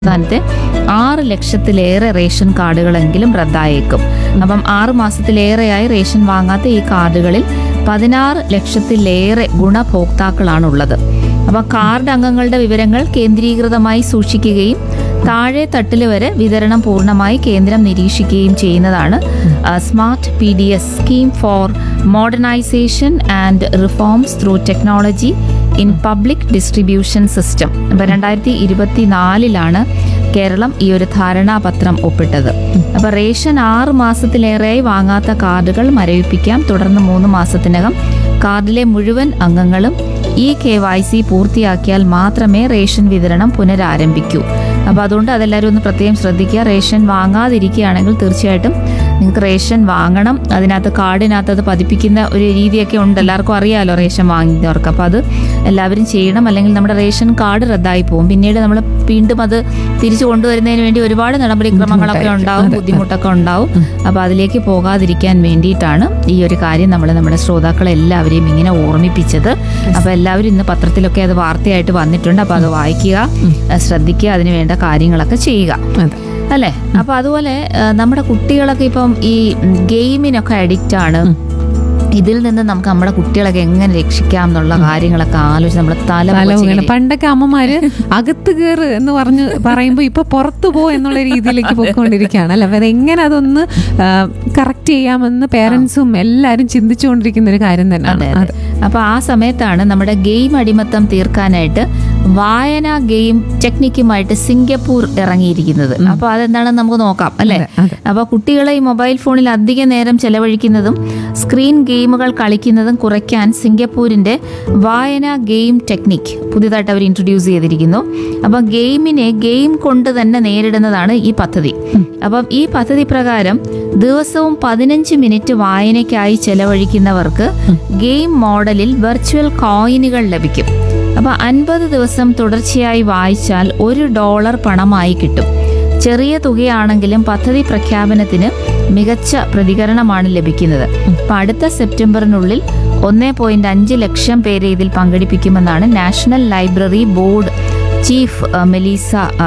സംസ്ഥാനത്തെ ആറ് ലക്ഷത്തിലേറെ റേഷൻ കാർഡുകളെങ്കിലും റദ്ദായേക്കും അപ്പം ആറ് മാസത്തിലേറെയായി റേഷൻ വാങ്ങാത്ത ഈ കാർഡുകളിൽ പതിനാറ് ലക്ഷത്തിലേറെ ഗുണഭോക്താക്കളാണുള്ളത് അപ്പം കാർഡ് അംഗങ്ങളുടെ വിവരങ്ങൾ കേന്ദ്രീകൃതമായി സൂക്ഷിക്കുകയും താഴെ തട്ടിൽ വരെ വിതരണം പൂർണ്ണമായി കേന്ദ്രം നിരീക്ഷിക്കുകയും ചെയ്യുന്നതാണ് smart P D S scheme for modernisation and reforms through technology in public distribution system അപ്പം രണ്ടായിരത്തി ഇരുപത്തിനാലിലാണ് കേരളം ഈ ഒരു ധാരണാപത്രം ഒപ്പിട്ടത് അപ്പോൾ റേഷൻ ആറ് മാസത്തിലേറെയായി വാങ്ങാത്ത കാർഡുകൾ മരവിപ്പിക്കാം തുടർന്ന് മൂന്ന് മാസത്തിനകം കാർഡിലെ മുഴുവൻ അംഗങ്ങളും ഈ കെ വൈ സി പൂർത്തിയാക്കിയാൽ മാത്രമേ റേഷൻ വിതരണം പുനരാരംഭിക്കൂ അപ്പോൾ അതുകൊണ്ട് അതെല്ലാവരും ഒന്ന് പ്രത്യേകം ശ്രദ്ധിക്കുക റേഷൻ വാങ്ങാതിരിക്കുകയാണെങ്കിൽ തീർച്ചയായിട്ടും നിങ്ങൾക്ക് റേഷൻ വാങ്ങണം അതിനകത്ത് കാർഡിനകത്ത് അത് പതിപ്പിക്കുന്ന ഒരു രീതിയൊക്കെ ഉണ്ട് എല്ലാവർക്കും അറിയാമല്ലോ റേഷൻ വാങ്ങിയവർക്ക് അപ്പോൾ അത് എല്ലാവരും ചെയ്യണം അല്ലെങ്കിൽ നമ്മുടെ റേഷൻ കാർഡ് റദ്ദായി പോകും പിന്നീട് നമ്മൾ വീണ്ടും അത് തിരിച്ചു കൊണ്ടുവരുന്നതിന് വേണ്ടി ഒരുപാട് നടപടിക്രമങ്ങളൊക്കെ ഉണ്ടാവും ബുദ്ധിമുട്ടൊക്കെ ഉണ്ടാവും അപ്പോൾ അതിലേക്ക് പോകാതിരിക്കാൻ വേണ്ടിയിട്ടാണ് ഈ ഒരു കാര്യം നമ്മൾ നമ്മുടെ ശ്രോതാക്കളെ എല്ലാവരെയും ഇങ്ങനെ ഓർമ്മിപ്പിച്ചത് അപ്പോൾ എല്ലാവരും ഇന്ന് പത്രത്തിലൊക്കെ അത് വാർത്തയായിട്ട് വന്നിട്ടുണ്ട് അപ്പോൾ അത് വായിക്കുക അഹ് ശ്രദ്ധിക്കുക അതിന് വേണ്ട കാര്യങ്ങളൊക്കെ ചെയ്യുക അതെ അല്ലേ അപ്പൊ അതുപോലെ ആ, നമ്മുടെ കുട്ടികളൊക്കെ ഇപ്പം ഈ ഉം, ഗെയിമിനൊക്കെ അഡിക്റ്റ് ആണ് ഇതിൽ നിന്ന് നമുക്ക് നമ്മുടെ കുട്ടികളൊക്കെ എങ്ങനെ രക്ഷിക്കാം എന്നുള്ള കാര്യങ്ങളൊക്കെ ആലോചിച്ച് നമ്മൾ തല തല പുകച്ച് വീണ് ഇങ്ങനെ പണ്ടൊക്കെ അമ്മമാര് അകത്ത് കയറ് എന്ന് പറഞ്ഞ് പറയുമ്പോ ഇപ്പൊ പുറത്തു പോ എന്നുള്ള രീതിയിലേക്ക് പോയിക്കൊണ്ടിരിക്കുകയാണ് അല്ലെ അപ്പൊ എങ്ങനെ അതൊന്ന് കറക്റ്റ് ചെയ്യാമെന്ന് പേരൻസും എല്ലാരും ചിന്തിച്ചുകൊണ്ടിരിക്കുന്ന ഒരു കാര്യം തന്നെയാണ് അതെ അതെ അപ്പൊ ആ സമയത്താണ് നമ്മുടെ ഗെയിം അടിമത്തം തീർക്കാനായിട്ട് വായന ഗെയിം ടെക്നിക്കുമായിട്ട് സിംഗപ്പൂർ ഇറങ്ങിയിരിക്കുന്നത് അപ്പൊ അതെന്താണെന്ന് നമുക്ക് നോക്കാം അല്ലെ അതെ. അപ്പോൾ കുട്ടികളെ ഈ മൊബൈൽ ഫോണിൽ അധിക നേരം ചെലവഴിക്കുന്നതും സ്ക്രീൻ ഗെയിമുകൾ കളിക്കുന്നതും കുറയ്ക്കാൻ സിംഗപ്പൂരിന്റെ വായന ഗെയിം ടെക്നിക് പുതിയതായിട്ട് അവർ ഇൻട്രൊഡ്യൂസ് ചെയ്തിരിക്കുന്നു അപ്പോൾ ഗെയിമിനെ ഗെയിം കൊണ്ട് തന്നെ നേരിടുന്നതാണ് ഈ പദ്ധതി അപ്പം ഈ പദ്ധതി പ്രകാരം ദിവസവും പതിനഞ്ച് മിനിറ്റ് വായനയ്ക്കായി ചെലവഴിക്കുന്നവർക്ക് ഗെയിം മോഡലിൽ വെർച്വൽ കോയിനുകൾ ലഭിക്കും അപ്പോൾ അൻപത് ദിവസം തുടർച്ചയായി വായിച്ചാൽ ഒരു ഡോളർ പണമായി കിട്ടും ചെറിയ തുകയാണെങ്കിലും പദ്ധതി പ്രഖ്യാപനത്തിന് മികച്ച പ്രതികരണമാണ് ലഭിക്കുന്നത് അപ്പം അടുത്ത സെപ്റ്റംബറിനുള്ളിൽ ഒന്നേ പോയിന്റ് അഞ്ച് ലക്ഷം പേരെ ഇതിൽ പങ്കെടുപ്പിക്കുമെന്നാണ് നാഷണൽ ലൈബ്രറി ബോർഡ് ചീഫ് ആ, മെലീസ ആ,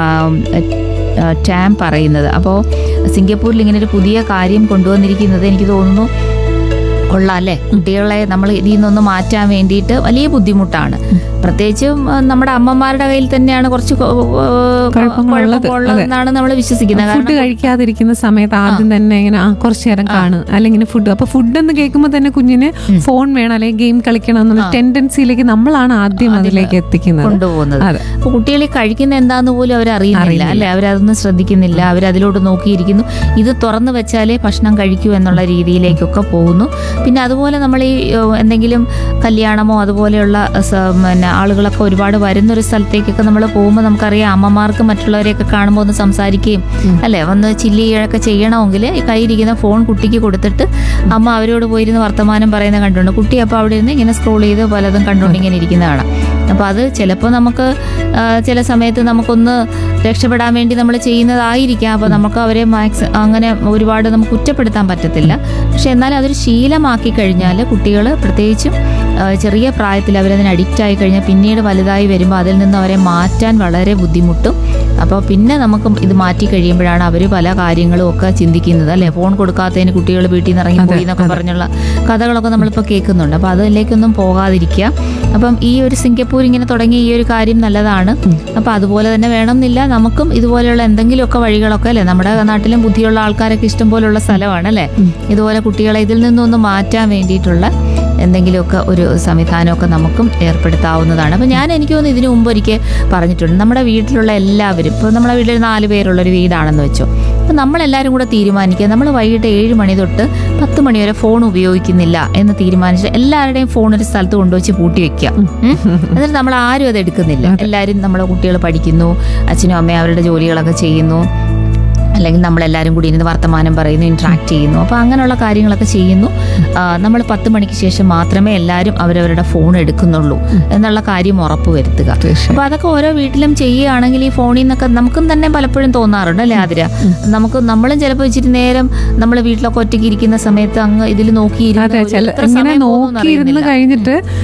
ആ, ടാം പറയുന്നത് അപ്പോൾ സിംഗപ്പൂരിൽ ഇങ്ങനെ ഒരു പുതിയ കാര്യം കൊണ്ടുവന്നിരിക്കുന്നത് എനിക്ക് തോന്നുന്നു കൊള്ളാം അല്ലേ കുട്ടികളെ നമ്മൾ ഇതിൽ നിന്നൊന്ന് മാറ്റാൻ വേണ്ടിയിട്ട് വലിയ ബുദ്ധിമുട്ടാണ് പ്രത്യേകിച്ചും ആ, നമ്മുടെ അമ്മമാരുടെ കയ്യിൽ തന്നെയാണ് കുറച്ച് കൊ- ആ, കുഴപ്പങ്ങളുള്ളത്. കുഴപ്പമുള്ളതെന്നാണ് നമ്മൾ വിശ്വസിക്കുന്നത് ഫുഡ് കാരണം കഴിക്കാതിരിക്കുന്ന സമയത്ത് ആദ്യം തന്നെ ഇങ്ങനെ ആ കുറച്ചു നേരം കാണും അല്ലെങ്കിൽ ഫുഡ് അപ്പൊ ഫുഡ് എന്ന് കേൾക്കുമ്പോൾ തന്നെ കുഞ്ഞിന് ഫോൺ വേണം അല്ലെങ്കിൽ ഗെയിം കളിക്കണം എന്നുള്ള ടെൻഡൻസിയിലേക്ക് നമ്മളാണ് ആദ്യം അതിലേക്ക് എത്തിക്കുന്നത് കൊണ്ടുപോകുന്നത് അതെ. അപ്പൊ കുട്ടികൾ ഈ കഴിക്കുന്ന എന്താന്ന് പോലും അവർ അറിയുന്നില്ല അല്ലെ അവരതൊന്നും ശ്രദ്ധിക്കുന്നില്ല അവരതിലോട്ട് നോക്കിയിരിക്കുന്നു ഇത് തുറന്നു വെച്ചാലേ ഭക്ഷണം കഴിക്കൂ എന്നുള്ള രീതിയിലേക്കൊക്കെ പോകുന്നു പിന്നെ അതുപോലെ നമ്മൾ ഈ ഏഹ്, എന്തെങ്കിലും കല്യാണമോ അതുപോലെയുള്ള സ- പിന്നെ ആളുകളൊക്കെ ഒരുപാട് വരുന്നൊരു സ്ഥലത്തേക്കൊക്കെ നമ്മൾ പോകുമ്പോൾ നമുക്കറിയാം അമ്മമാർക്ക് മറ്റുള്ളവരെയൊക്കെ കാണുമ്പോൾ ഒന്ന് സംസാരിക്കുകയും അല്ലെ ഒന്ന് ചില്ല് ചെയ്യുകയൊക്കെ ചെയ്യണമെങ്കിൽ ഈ കയ്യിരിക്കുന്ന ഫോൺ കുട്ടിക്ക് കൊടുത്തിട്ട് അമ്മ അവരോട് പോയിരുന്ന് വർത്തമാനം പറയുന്നത് കണ്ടുകൊണ്ട് കുട്ടി അപ്പോൾ അവിടെ ഇരുന്ന് ഇങ്ങനെ സ്ക്രോൾ ചെയ്ത് പലതും കണ്ടുകൊണ്ട് ഇങ്ങനെ ഇരിക്കുന്ന കാണാം അപ്പോൾ അത് ചിലപ്പോൾ നമുക്ക് ആ, ചില സമയത്ത് നമുക്കൊന്ന് രക്ഷപ്പെടാൻ വേണ്ടി നമ്മൾ ചെയ്യുന്നതായിരിക്കാം അപ്പോൾ നമുക്ക് അവരെ മാക്സ് അങ്ങനെ ഒരുപാട് നമുക്ക് കുറ്റപ്പെടുത്താൻ പറ്റത്തില്ല പക്ഷെ എന്നാലും അതൊരു ശീലമാക്കി കഴിഞ്ഞാൽ കുട്ടികൾ പ്രത്യേകിച്ചും ആ, ചെറിയ പ്രായത്തിൽ അവരതിന് അഡിക്റ്റ് ആയി കഴിഞ്ഞാൽ പിന്നീട് വലുതായി വരുമ്പോൾ അതിൽ നിന്ന് അവരെ മാറ്റാൻ വളരെ ബുദ്ധിമുട്ടും അപ്പോൾ പിന്നെ നമുക്ക് ഇത് മാറ്റി കഴിയുമ്പോഴാണ് അവർ പല കാര്യങ്ങളും ഒക്കെ ചിന്തിക്കുന്നത് അല്ലേ ഫോൺ കൊടുക്കാത്തതിന് കുട്ടികൾ വീട്ടിൽ നിന്ന് ഇറങ്ങിപ്പോയി എന്നൊക്കെ പറഞ്ഞുള്ള കഥകളൊക്കെ നമ്മളിപ്പോൾ കേൾക്കുന്നുണ്ട് അപ്പോൾ അതിലേക്കൊന്നും പോകാതിരിക്കുക അപ്പം ഈ ഒരു സിംഗപ്പൂർ ഇങ്ങനെ തുടങ്ങിയ ഈ ഒരു കാര്യം നല്ലതാണ് അപ്പം അതുപോലെ തന്നെ വേണമെന്നില്ല നമുക്കും ഇതുപോലെയുള്ള എന്തെങ്കിലുമൊക്കെ വഴികളൊക്കെ അല്ലേ നമ്മുടെ നാട്ടിലും ബുദ്ധിയുള്ള ആൾക്കാരൊക്കെ ഇഷ്ടം പോലുള്ള സ്ഥലമാണ് അല്ലേ ഇതുപോലെ കുട്ടികളെ ഇതിൽ നിന്നൊന്ന് മാറ്റാൻ വേണ്ടിയിട്ടുള്ള എന്തെങ്കിലുമൊക്കെ ഒരു സംവിധാനമൊക്കെ നമുക്കും ഏർപ്പെടുത്താവുന്നതാണ് അപ്പം ഞാൻ എനിക്ക് തോന്നുന്നു ഇതിനു മുമ്പ് ഒരിക്കൽ പറഞ്ഞിട്ടുണ്ട് നമ്മുടെ വീട്ടിലുള്ള എല്ലാവരും ഇപ്പോൾ നമ്മുടെ വീട്ടിൽ നാല് പേരുള്ളൊരു വീടാണെന്ന് വെച്ചോ അപ്പം നമ്മളെല്ലാവരും കൂടെ തീരുമാനിക്കുക നമ്മൾ വൈകിട്ട് ഏഴ് മണി തൊട്ട് പത്ത് മണി വരെ ഫോൺ ഉപയോഗിക്കുന്നില്ല എന്ന് തീരുമാനിച്ച് എല്ലാവരുടെയും ഫോൺ ഒരു സ്ഥലത്ത് കൊണ്ടുവച്ച് പൂട്ടി വെക്കുക ഉം. എന്നിട്ട് നമ്മൾ ആരും അത് എടുക്കുന്നില്ല എല്ലാവരും നമ്മുടെ കുട്ടികൾ പഠിക്കുന്നു അച്ഛനും അമ്മയും അവരുടെ ജോലികളൊക്കെ ചെയ്യുന്നു അല്ലെങ്കിൽ നമ്മളെല്ലാവരും കൂടി ഇരുന്ന് വർത്തമാനം പറയുന്നു ഇൻട്രാക്ട് ചെയ്യുന്നു അപ്പോൾ അങ്ങനെയുള്ള കാര്യങ്ങളൊക്കെ ചെയ്യുന്നു നമ്മൾ പത്ത് മണിക്ക് ശേഷം മാത്രമേ എല്ലാവരും അവരവരുടെ ഫോൺ എടുക്കുന്നുള്ളൂ എന്നുള്ള കാര്യം ഉറപ്പ് വരുത്തുക തീർച്ചയായും. അപ്പോൾ അതൊക്കെ ഓരോ വീട്ടിലും ചെയ്യുകയാണെങ്കിൽ ഈ ഫോണിൽ നിന്നൊക്കെ നമുക്കും തന്നെ പലപ്പോഴും തോന്നാറുണ്ട് അല്ലേ ആതിര നമുക്ക് നമ്മളും ചിലപ്പോൾ ഇച്ചിരി നേരം നമ്മൾ വീട്ടിലൊക്കെ ഒറ്റയ്ക്ക് ഇരിക്കുന്ന സമയത്ത് അങ്ങ് ഇതിൽ നോക്കിയിരുന്ന് അതെ ഒരു ചില എത്ര ഇങ്ങനെ സമയം പോകുന്നു നോക്കിയിരുന്ന് അറിയുന്നില്ല. കഴിഞ്ഞിട്ട് പിന്നെ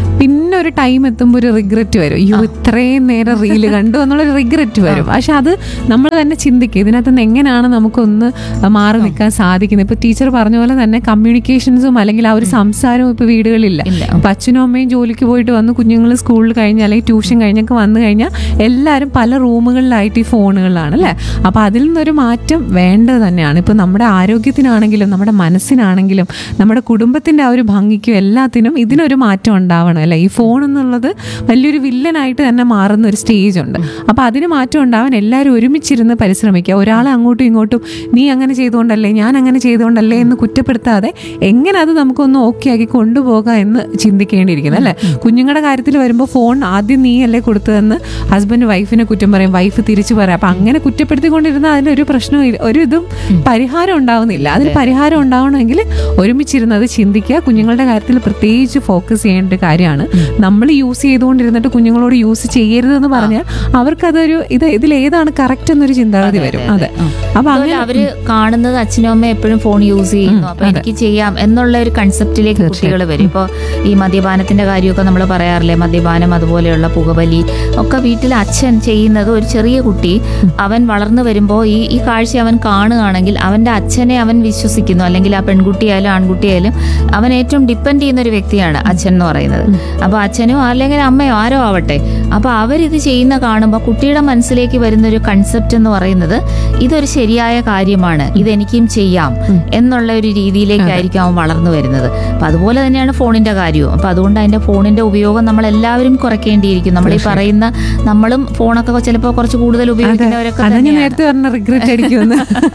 പിന്നെ ഒരു ടൈം എത്തുമ്പോൾ ഒരു റിഗ്രറ്റ് വരും അയ്യോ ഇത്രയും നേരം റീല് കണ്ടു എന്നുള്ളൊരു റിഗ്രറ്റ് വരും പക്ഷെ അത് നമ്മൾ തന്നെ ചിന്തിക്കുക ഇതിനകത്ത് നിന്ന് എങ്ങനെയാണ് നമുക്കൊന്ന് മാറി നിൽക്കാൻ സാധിക്കുന്നത് ഇപ്പൊ ടീച്ചർ പറഞ്ഞ പോലെ തന്നെ കമ്മ്യൂണിക്കേഷൻസും അല്ലെങ്കിൽ ആ ഒരു സംസാരവും ഇപ്പൊ വീടുകളില്ല ഇല്ല. ഇപ്പൊ അച്ഛനും അമ്മയും ജോലിക്ക് പോയിട്ട് വന്ന് കുഞ്ഞുങ്ങൾ സ്കൂളിൽ കഴിഞ്ഞ് അല്ലെങ്കിൽ ട്യൂഷൻ കഴിഞ്ഞൊക്കെ വന്നു കഴിഞ്ഞാൽ എല്ലാവരും പല റൂമുകളിലായിട്ട് ഈ ഫോണുകളിലാണ് അല്ലേ അപ്പൊ അതിൽ നിന്നൊരു മാറ്റം വേണ്ടത് തന്നെയാണ് ഇപ്പൊ നമ്മുടെ ആരോഗ്യത്തിനാണെങ്കിലും നമ്മുടെ മനസ്സിനാണെങ്കിലും നമ്മുടെ കുടുംബത്തിന്റെ ആ ഒരു ഭംഗിക്കും എല്ലാത്തിനും ഇതിനൊരു മാറ്റം ഉണ്ടാവണം അല്ലേ ഈ ഫോൺ എന്നുള്ളത് വലിയൊരു വില്ലനായിട്ട് തന്നെ മാറുന്ന ഒരു സ്റ്റേജ് ഉണ്ട് അപ്പൊ അതിന് മാറ്റം ഉണ്ടാവാൻ എല്ലാവരും ഒരുമിച്ചിരുന്ന് പരിശ്രമിക്കുക ഒരാളെ അങ്ങോട്ടും ഇങ്ങോട്ടും നീ അങ്ങനെ ചെയ്തുകൊണ്ടല്ലേ ഞാൻ അങ്ങനെ ചെയ്തുകൊണ്ടല്ലേ എന്ന് കുറ്റപ്പെടുത്താതെ എങ്ങനെ അത് നമുക്കൊന്ന് ഓക്കെ ആക്കി കൊണ്ടുപോകാം എന്ന് ചിന്തിക്കേണ്ടിയിരിക്കുന്നു അല്ലേ കുഞ്ഞുങ്ങളുടെ കാര്യത്തിൽ വരുമ്പോൾ ഫോൺ ആദ്യം നീ അല്ലേ കൊടുത്തതെന്ന് ഹസ്ബൻഡ് വൈഫിനെ കുറ്റം പറയും വൈഫ് തിരിച്ചു പറയാം അപ്പൊ അങ്ങനെ കുറ്റപ്പെടുത്തിക്കൊണ്ടിരുന്ന അതിനൊരു പ്രശ്നവും ഇല്ല- ഒരു ഇതും പരിഹാരം ഉണ്ടാവുന്നില്ല അതിന് പരിഹാരം ഉണ്ടാവണമെങ്കിൽ ഒരുമിച്ചിരുന്ന് അത് ചിന്തിക്കുക കുഞ്ഞുങ്ങളുടെ കാര്യത്തിൽ പ്രത്യേകിച്ച് ഫോക്കസ് ചെയ്യേണ്ട ഒരു കാര്യമാണ് നമ്മൾ യൂസ് ചെയ്തുകൊണ്ടിരുന്നിട്ട് കുഞ്ഞുങ്ങളോട് യൂസ് ചെയ്യരുതെന്ന് പറഞ്ഞാൽ അവർക്കതൊരു ഇത് ഇതിൽ ഏതാണ് കറക്റ്റ് എന്നൊരു ചിന്താഗതി വരും അതെ അപ്പൊ അതുപോലെ അങ്ങനെ അവര് കാണുന്നത് അച്ഛനും അമ്മയും എപ്പോഴും ഫോൺ യൂസ് ചെയ്യുന്നു അപ്പൊ എനിക്ക് ചെയ്യാം എന്നുള്ള ഒരു കൺസെപ്റ്റിലേക്ക് കുട്ടികൾ വരും ഇപ്പോൾ ഈ മദ്യപാനത്തിന്റെ കാര്യമൊക്കെ നമ്മൾ പറയാറില്ലേ മദ്യപാനം അതുപോലെയുള്ള പുകവലി ഒക്കെ വീട്ടിൽ അച്ഛൻ ചെയ്യുന്നത് ഒരു ചെറിയ കുട്ടി അവൻ വളർന്നു വരുമ്പോൾ ഈ ഈ കാഴ്ച അവൻ കാണുകയാണെങ്കിൽ അവന്റെ അച്ഛനെ അവൻ വിശ്വസിക്കുന്നു അല്ലെങ്കിൽ ആ പെൺകുട്ടിയായാലും ആൺകുട്ടിയായാലും അവൻ ഏറ്റവും ഡിപ്പെൻഡ് ചെയ്യുന്ന ഒരു വ്യക്തിയാണ് അച്ഛൻ എന്ന് പറയുന്നത് അപ്പൊ അച്ഛനോ അല്ലെങ്കിൽ അമ്മയോ ആരോ ആവട്ടെ അപ്പൊ അവരിത് ചെയ്യുന്ന കാണുമ്പോൾ കുട്ടിയുടെ മനസ്സിലേക്ക് വരുന്ന ഒരു കൺസെപ്റ്റ് എന്ന് പറയുന്നത് ഇതൊരു ശരിയായ കാര്യമാണ് ഇതെനിക്കും ചെയ്യാം എന്നുള്ള ഒരു രീതിയിലേക്കായിരിക്കും അവൻ വളർന്നു വരുന്നത് അപ്പൊ അതുപോലെ തന്നെയാണ് ഫോണിന്റെ കാര്യവും അപ്പൊ അതുകൊണ്ട് അതിന്റെ ഫോണിന്റെ ഉപയോഗം നമ്മൾ എല്ലാവരും കുറയ്ക്കേണ്ടിയിരിക്കും നമ്മൾ ഈ പറയുന്ന നമ്മളും ഫോണൊക്കെ ചിലപ്പോൾ കുറച്ച് കൂടുതൽ ഉപയോഗിക്കുന്നവരൊക്കെ അതാ ഞാൻ തന്നെയാണ്. നേരത്തെ പറഞ്ഞ റിഗ്രറ്റ് അടിക്കുമെന്ന്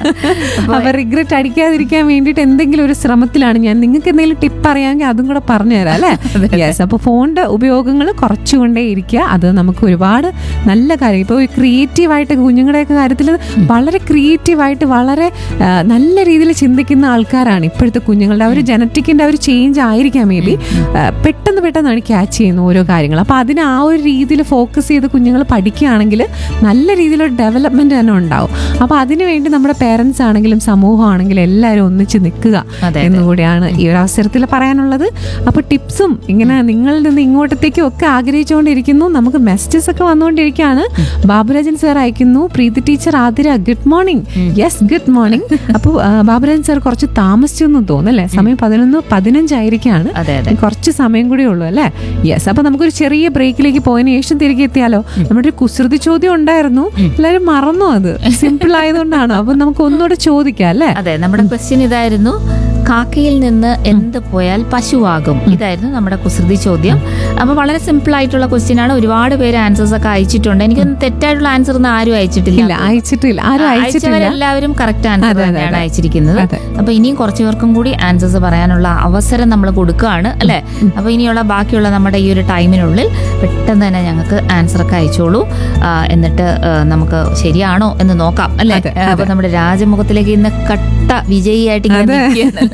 അപ്പൊ റിഗ്രറ്റ് അടിക്കാതിരിക്കാൻ വേണ്ടിയിട്ട് എന്തെങ്കിലും ഒരു ശ്രമത്തിലാണ് ഞാൻ നിങ്ങൾക്ക് എന്തെങ്കിലും ടിപ്പ് അറിയാമെങ്കിൽ അതും കൂടെ പറഞ്ഞു തരാം അല്ലേ യെസ് അപ്പൊ ഫോണിന്റെ ഉപയോഗങ്ങൾ കുറച്ചുകൊണ്ടേ ഇരിക്കുക അത് നമുക്ക് ഒരുപാട് നല്ല കാര്യം ഇപ്പോൾ ക്രിയേറ്റീവായിട്ട് കുഞ്ഞുങ്ങളുടെയൊക്കെ കാര്യത്തിൽ വളരെ ക്രിയേറ്റീവായിട്ട് വളരെ ആ, നല്ല രീതിയിൽ ചിന്തിക്കുന്ന ആൾക്കാരാണ് ഇപ്പോഴത്തെ കുഞ്ഞുങ്ങളുടെ ആ ഒരു ജനറ്റിക്കിന്റെ ആ ഒരു ചേഞ്ച് ആയിരിക്കാം മേ ബി പെട്ടെന്ന് പെട്ടെന്നാണ് ക്യാച്ച് ചെയ്യുന്ന ഓരോ കാര്യങ്ങൾ അപ്പോൾ അതിന് ആ ഒരു രീതിയിൽ ഫോക്കസ് ചെയ്ത് കുഞ്ഞുങ്ങൾ പഠിക്കുകയാണെങ്കിൽ നല്ല രീതിയിലൊരു ഡെവലപ്മെന്റ് തന്നെ ഉണ്ടാവും അപ്പോൾ അതിനു വേണ്ടി നമ്മുടെ പേരൻസ് ആണെങ്കിലും സമൂഹമാണെങ്കിലും എല്ലാവരും ഒന്നിച്ച് നിൽക്കുക അതെ. എന്നുകൂടിയാണ് ഈ ഒരു അവസരത്തിൽ പറയാനുള്ളത് അപ്പോൾ ടിപ്സും ഇങ്ങനെ നിങ്ങളിൽ നിന്ന് ഇങ്ങോട്ടത്തേക്കും ഒക്കെ ആഗ്രഹിച്ചുകൊണ്ടിരിക്കുന്നു നമുക്ക് മെസ്സേജസ് ഒക്കെ വന്നുകൊണ്ടിരിക്കുകയാണ് ബാബുരാജൻ സാർ അയക്കുന്നു Preethi teacher Athira good morning yes good morning അപ്പോൾ ബാബുരാജൻ സാർ കുറച്ച് താമസിച്ചു എന്ന് തോന്നുന്നല്ലേ സമയം പതിനൊന്ന് പതിനഞ്ചായിരിക്കാണ് അതെ അതെ കുറച്ച് സമയം കൂടി ഉള്ളൂ അല്ലേ യെസ് അപ്പൊ നമുക്കൊരു ചെറിയ ബ്രേക്കിലേക്ക് പോയതിനു ശേഷം തിരികെ എത്തിയാലോ നമ്മുടെ ഒരു കുസൃതി ചോദ്യം ഉണ്ടായിരുന്നു എല്ലാവരും മറന്നു അത് സിമ്പിൾ ആയതുകൊണ്ടാണ് അപ്പൊ നമുക്ക് ഒന്നുകൂടെ ചോദിക്കാം അല്ലേ അതെ നമ്മുടെ ക്വസ്റ്റ്യൻ ഇതായിരുന്നു കാക്കയിൽ നിന്ന് എന്ത് പോയാൽ പശുവാകും ഇതായിരുന്നു നമ്മുടെ കുസൃതി ചോദ്യം അപ്പൊ വളരെ സിമ്പിൾ ആയിട്ടുള്ള ക്വസ്റ്റ്യൻ ആണ് ഒരുപാട് പേര് ആൻസേഴ്സ് ഒക്കെ അയച്ചിട്ടുണ്ട് എനിക്കൊന്നും തെറ്റായിട്ടുള്ള ആൻസർ ഒന്നും ആരും അയച്ചിട്ടില്ല ഇല്ല അയച്ചിട്ടില്ല ആരും അയച്ചിട്ടില്ല അയച്ചവരെല്ലാവരും കറക്റ്റ് ആൻസർ അതെ, അതെ, തന്നെയാണ് അതെ. അയച്ചിരിക്കുന്നത് അതെ. അപ്പൊ ഇനിയും കുറച്ചു പേർക്കും കൂടി ആൻസേഴ്സ് പറയാനുള്ള അവസരം നമ്മൾ കൊടുക്കുകയാണ് അല്ലെ അപ്പൊ ഇനിയുള്ള ബാക്കിയുള്ള നമ്മുടെ ഈ ഒരു ടൈമിനുള്ളിൽ പെട്ടെന്ന് തന്നെ ഞങ്ങൾക്ക് ആൻസർ ഒക്കെ അയച്ചോളൂ ആ, എന്നിട്ട് ആ, നമുക്ക് ശരിയാണോ എന്ന് നോക്കാം അല്ലെ അതെ, അപ്പൊ നമ്മുടെ രാജമുഖത്തിലേക്ക് ഇന്ന് കട്ട വിജയിയായിട്ട് ഇങ്ങനെ അതെ. നിൽക്കുകയാണല്ലേ?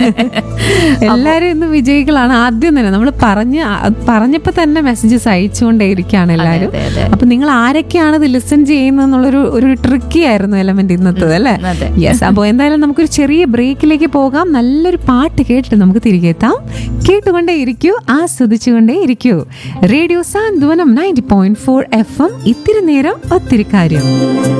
എല്ലാരും ഇന്ന് വിജയികളാണ് ആദ്യം തന്നെ നമ്മൾ പറഞ്ഞ പറഞ്ഞപ്പോ തന്നെ മെസ്സേജസ് അയച്ചുകൊണ്ടേയിരിക്കുകയാണ് എല്ലാരും അതെ, അതെ. അപ്പൊ നിങ്ങൾ ആരൊക്കെയാണ് ഇത് ലിസൺ ചെയ്യുന്നതെന്നുള്ളൊരു ഒരു ട്രിക്കി ആയിരുന്നു എലമെന്റ് ഇന്നത്തത് അല്ലേ അതെ യെസ് അപ്പോൾ എന്തായാലും നമുക്കൊരു ചെറിയ ബ്രേക്കിലേക്ക് പോകാം നല്ലൊരു പാട്ട് കേട്ടിട്ട് നമുക്ക് തിരികെ എത്താം കേട്ടുകൊണ്ടേ ഇരിക്കൂ ആസ്വദിച്ചുകൊണ്ടേ ഇരിക്കൂ radio Santhwanam ninety point four F M ഇത്തിരി നേരം ഒത്തിരി കാര്യം